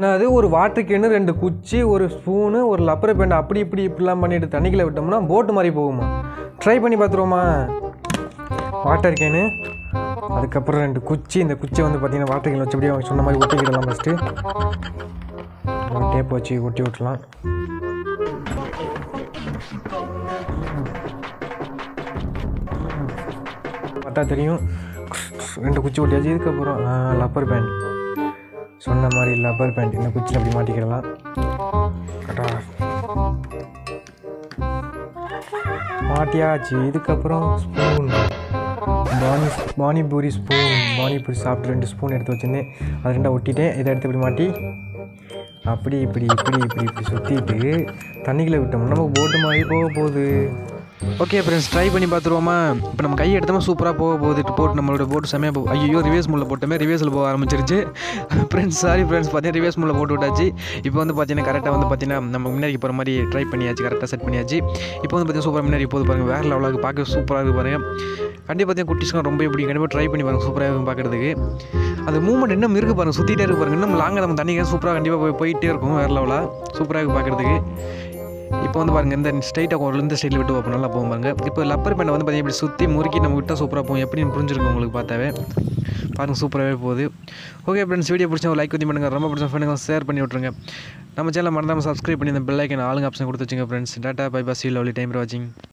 என்னது ஒரு water can ரெண்டு குச்சி ஒரு ஸ்பூனு ஒரு லப்பர் பேண்ட் அப்படி இப்படி இப்படிலாம் பண்ணிட்டு தண்ணிக்குள்ள விட்டோம்னா போட்டு மாதிரி போகுமா ட்ரை பண்ணி பார்த்துருவோமா வாட்டர் கேனு அதுக்கப்புறம் ரெண்டு குச்சி இந்த குச்சியை வந்து பார்த்தீங்கன்னா வாட்டர் கேன் வச்சு அப்படியே அவங்க சொன்ன மாதிரி ஒட்டிக்கிடலாம் ஃபஸ்ட்டு டேப் வச்சு ஒட்டி விட்டுலாம் பார்த்தா தெரியும் ரெண்டு குச்சி ஒட்டியாச்சு இதுக்கப்புறம் லப்பர் பேண்ட் சொன்ன மாதிரி லப்பர் பேண்ட் இந்த குச்சியில் அப்படி மாட்டிக்கிடலாம் கட்டா மாட்டியாச்சு இதுக்கப்புறம் ஸ்பூன் பானி பானிபூரி ஸ்பூன் பானிபூரி சாப்பிட்டு ரெண்டு ஸ்பூன் எடுத்து வச்சுருந்தேன் அது ரெண்டா ஒட்டிட்டேன் இதை எடுத்து இப்படி மாட்டி அப்படி இப்படி இப்படி இப்படி இப்படி சுற்றிட்டு தண்ணிக்குள்ளே விட்டோம்னா நமக்கு போட்டு மாதிரி போக போகுது ஓகே ஃப்ரெண்ட்ஸ் ட்ரை பண்ணி பார்த்துருவோமா இப்போ நம்ம கை எடுத்தோமா சூப்பராக போக போகுது போட்டு நம்மளோட போட்டு செமையாக போ ஐயோ ரிவேஸ் முள்ள போட்டோமே ரிவேஸில் போக ஆரம்பிச்சிருச்சு ஃப்ரெண்ட்ஸ் சாரி ஃப்ரெண்ட்ஸ் பார்த்தீங்கன்னா ரிவேஸ் முள்ள போட்டு விட்டாச்சு இப்போ வந்து பார்த்தீங்கன்னா கரெக்டாக வந்து பார்த்தீங்கன்னா நம்ம முன்னாடி போகிற மாதிரி ட்ரை பண்ணியாச்சு கரெக்டாக செட் பண்ணியாச்சு இப்போ வந்து பார்த்தீங்கன்னா சூப்பராக முன்னாடி போகுது பாருங்கள் வேறு லெவலாக பார்க்க சூப்பராக இருக்குது பாருங்கள் கண்டிப்பாக பார்த்தீங்கன்னா குட்டிஸ்லாம் ரொம்ப பிடிக்கும் கண்டிப்பாக ட்ரை பண்ணி பாருங்கள் சூப்பராக இருக்கும் பார்க்குறதுக்கு அந்த மூமெண்ட் இன்னும் இருக்குது பாருங்கள் சுற்றிட்டே இருக்கு பாருங்கள் இன்னும் லாங்காக நம்ம தண்ணிக்கு சூப்பராக கண்டிப்பாக போய் போயிட்டே இருக்கும் வேறு லெவலாக சூப்பராக இருக்குது பார்க்குறதுக்கு இப்போ வந்து பாருங்கள் இந்த ஸ்ட்ரைட்டாக ஒரு இந்த ஸ்டைலில் விட்டு வைப்போம் நல்லா போகும் பாருங்க இப்போ லப்பர் பேண்டை வந்து பார்த்தீங்கன்னா இப்படி சுற்றி முறுக்கி நம்ம விட்டால் சூப்பராக போகும் எப்படின்னு புரிஞ்சிருக்கும் உங்களுக்கு பார்த்தாவே பாருங்கள் சூப்பராகவே போகுது ஓகே ஃப்ரெண்ட்ஸ் வீடியோ பிடிச்சா லைக் பண்ணி பண்ணுங்கள் ரொம்ப பிடிச்ச ஃப்ரெண்டுங்க ஷேர் பண்ணி விட்ருங்க நம்ம சேனல் மறந்தாமல் சப்ஸ்கிரைப் பண்ணி இந்த பெல் ஐக்கன் ஆளுங்க ஆப்ஷன் கொடுத்து வச்சுங்க friends tata bye bus lovely time வாட்சிங்